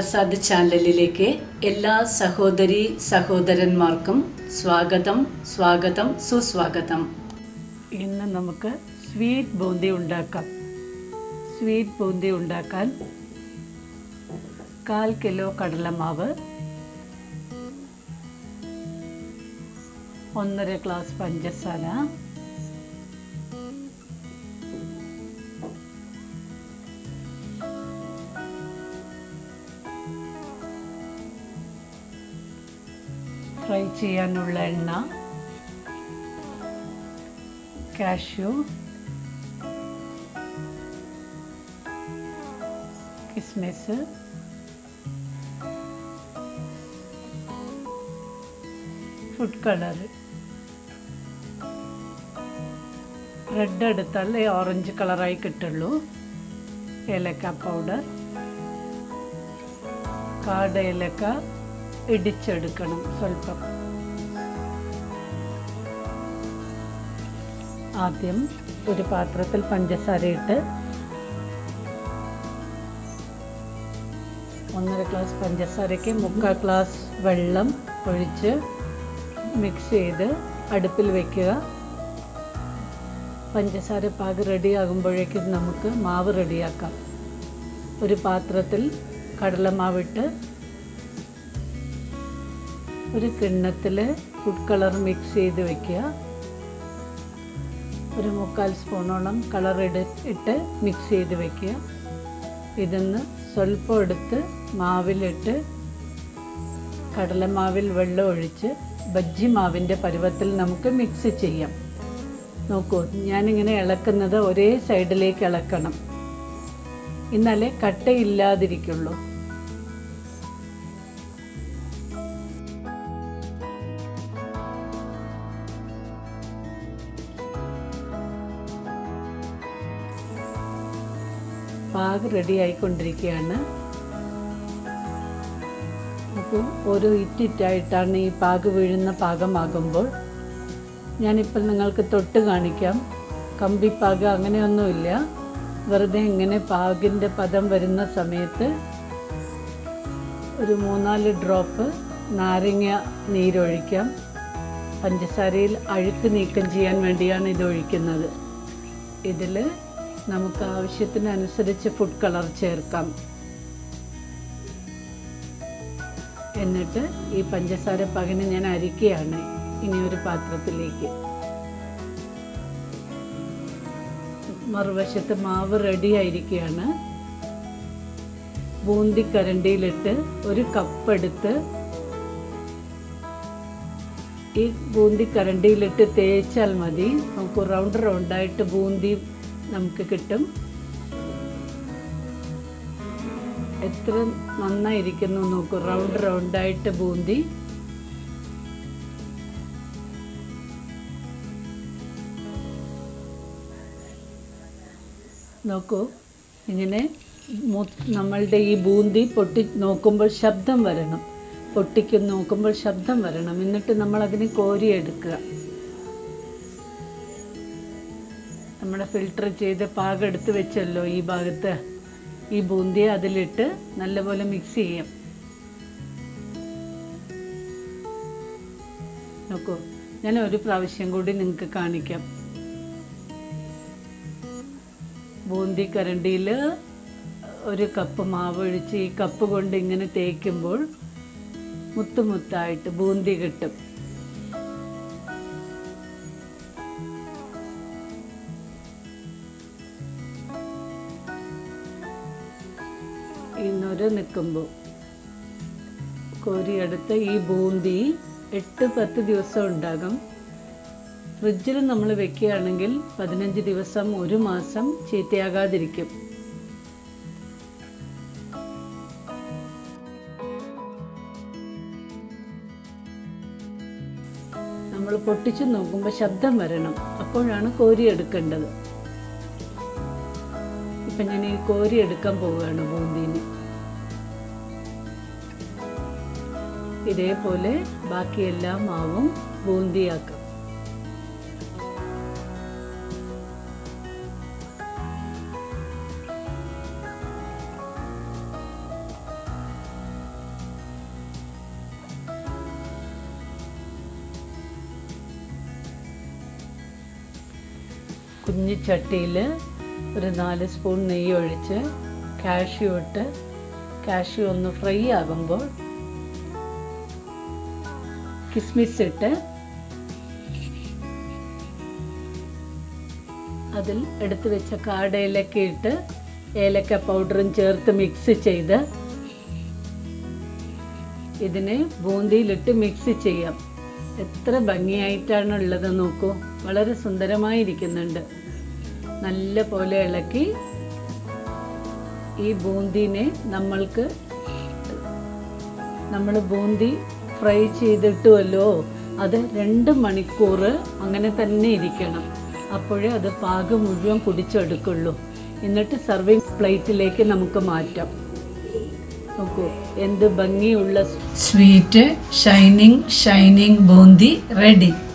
പ്രസാദ് ചാനലിലേക്ക് എല്ലാ സഹോദരി സഹോദരന്മാർക്കും സ്വാഗതം സ്വാഗതം സുസ്വാഗതം ഇന്ന് നമുക്ക് സ്വീറ്റ് ബൂന്തി ഉണ്ടാക്കാം സ്വീറ്റ് ബൂന്തി ഉണ്ടാക്കാൻ കാൽ കിലോ കടലമാവ് ഒന്നര ഗ്ലാസ് പഞ്ചസാര ഫ്രൈ ചെയ്യാനുള്ള എണ്ണ കാഷ്യൂ കിസ്മിസ് ഫുഡ് കളർ റെഡ് എടുത്താൽ ഓറഞ്ച് കളറായി കിട്ടുള്ളൂ ഏലക്ക പൗഡർ കാട ഏലക്ക ഇടിച്ചെടുക്കണം സ്വല്പം ആദ്യം ഒരു പാത്രത്തിൽ പഞ്ചസാര ഇട്ട് ഒന്നര ഗ്ലാസ് പഞ്ചസാരയ്ക്ക് മുക്കാൽ ഗ്ലാസ് വെള്ളം ഒഴിച്ച് മിക്സ് ചെയ്ത് അടുപ്പിൽ വയ്ക്കുക പഞ്ചസാര പാക് റെഡി ആകുമ്പോഴേക്കും നമുക്ക് മാവ് റെഡിയാക്കാം ഒരു പാത്രത്തിൽ കടലമാവിട്ട് ഒരു കിണ്ണത്തിൽ ഫുഡ് കളർ മിക്സ് ചെയ്ത് വയ്ക്കുക ഒരു മുക്കാൽ സ്പൂണോളം കളർ ഇട ഇട്ട് മിക്സ് ചെയ്ത് വയ്ക്കുക ഇതിന്ന് സ്വല്പം എടുത്ത് മാവിലിട്ട് കടലമാവിൽ വെള്ളം ഒഴിച്ച് ബജ്ജി മാവിൻ്റെ പരുവത്തിൽ നമുക്ക് മിക്സ് ചെയ്യാം നോക്കൂ ഞാനിങ്ങനെ ഇളക്കുന്നത് ഒരേ സൈഡിലേക്ക് ഇളക്കണം എന്നാലേ കട്ടയില്ലാതിരിക്കുള്ളൂ പാക് റെഡി ആയിക്കൊണ്ടിരിക്കുകയാണ് അപ്പോൾ ഓരോ ഇറ്റിറ്റായിട്ടാണ് ഈ പാക് വീഴുന്ന പാകമാകുമ്പോൾ ഞാനിപ്പോൾ നിങ്ങൾക്ക് തൊട്ട് കാണിക്കാം കമ്പിപ്പാക് അങ്ങനെയൊന്നുമില്ല വെറുതെ ഇങ്ങനെ പാകിൻ്റെ പദം വരുന്ന സമയത്ത് ഒരു മൂന്നാല് ഡ്രോപ്പ് നാരങ്ങ നീരൊഴിക്കാം പഞ്ചസാരയിൽ അഴുക്ക് നീക്കം ചെയ്യാൻ വേണ്ടിയാണ് ഇത് ഒഴിക്കുന്നത് ഇതിൽ നമുക്ക് ആവശ്യത്തിനനുസരിച്ച് ഫുഡ് കളർ ചേർക്കാം എന്നിട്ട് ഈ പഞ്ചസാര പകന് ഞാൻ അരിക്കുകയാണ് ഇനി ഒരു പാത്രത്തിലേക്ക് മറുവശത്ത് മാവ് റെഡി ആയിരിക്കുകയാണ് ബൂന്തി കരണ്ടിയിലിട്ട് ഒരു കപ്പ് എടുത്ത് ഈ ബൂന്തി കരണ്ടിയിലിട്ട് തേച്ചാൽ മതി നമുക്ക് റൗണ്ട് റൗണ്ടായിട്ട് ബൂന്തി നമുക്ക് കിട്ടും എത്ര നന്നായിരിക്കുന്നു നോക്കൂ റൗണ്ട് റൗണ്ടായിട്ട് ബൂന്തി നോക്കൂ ഇങ്ങനെ നമ്മളുടെ ഈ ബൂന്തി പൊട്ടി നോക്കുമ്പോൾ ശബ്ദം വരണം പൊട്ടിക്കും നോക്കുമ്പോൾ ശബ്ദം വരണം എന്നിട്ട് നമ്മൾ അതിനെ കോരിയെടുക്കുക നമ്മുടെ ഫിൽട്ടർ ചെയ്ത് പാകെടുത്ത് വെച്ചല്ലോ ഈ ഭാഗത്ത് ഈ ബൂന്തിയെ അതിലിട്ട് നല്ലപോലെ മിക്സ് ചെയ്യാം നോക്കൂ ഞാൻ ഒരു പ്രാവശ്യം കൂടി നിങ്ങൾക്ക് കാണിക്കാം ബൂന്തി കരണ്ടിയിൽ ഒരു കപ്പ് മാവ് ഒഴിച്ച് ഈ കപ്പ് കൊണ്ട് ഇങ്ങനെ തേക്കുമ്പോൾ മുത്തുമുത്തായിട്ട് ബൂന്തി കിട്ടും ഈ നൊര നിൽക്കുമ്പോൾ കോരിയെടുത്ത് ഈ ബൂന്തി എട്ട് പത്ത് ദിവസം ഉണ്ടാകും ഫ്രിഡ്ജിൽ നമ്മൾ വെക്കുകയാണെങ്കിൽ പതിനഞ്ച് ദിവസം ഒരു മാസം ചീത്തയാകാതിരിക്കും നമ്മൾ പൊട്ടിച്ചു നോക്കുമ്പോൾ ശബ്ദം വരണം അപ്പോഴാണ് കോരിയെടുക്കേണ്ടത് ഇപ്പം ഞാൻ ഈ കോരിയെടുക്കാൻ പോവുകയാണ് ബൂന്തിന് ഇതേപോലെ ബാക്കി എല്ലാ മാവും ബൂന്തിയാക്കാം കുഞ്ഞു ചട്ടിയിൽ ഒരു നാല് സ്പൂൺ നെയ്യ് ഒഴിച്ച് കാഷ്യൂ ഇട്ട് കാഷ്യൂ ഒന്ന് ഫ്രൈ ആകുമ്പോൾ കിസ്മിസ് ഇട്ട് അതിൽ എടുത്തു വെച്ച കാടയിലൊക്കെ ഇട്ട് ഏലക്ക പൗഡറും ചേർത്ത് മിക്സ് ചെയ്ത് ഇതിനെ ബൂന്തിയിലിട്ട് മിക്സ് ചെയ്യാം എത്ര ഭംഗിയായിട്ടാണ് ഉള്ളത് നോക്കൂ വളരെ സുന്ദരമായിരിക്കുന്നുണ്ട് നല്ല പോലെ ഇളക്കി ഈ ബൂന്തിനെ നമ്മൾക്ക് നമ്മൾ ബൂന്തി ഫ്രൈ ചെയ്തിട്ടുമല്ലോ അത് രണ്ട് മണിക്കൂർ അങ്ങനെ തന്നെ ഇരിക്കണം അപ്പോഴേ അത് പാകം മുഴുവൻ കുടിച്ചെടുക്കുള്ളൂ എന്നിട്ട് സർവിങ് പ്ലേറ്റിലേക്ക് നമുക്ക് മാറ്റാം നോക്കൂ എന്ത് ഭംഗിയുള്ള sweet shining shining boondi ready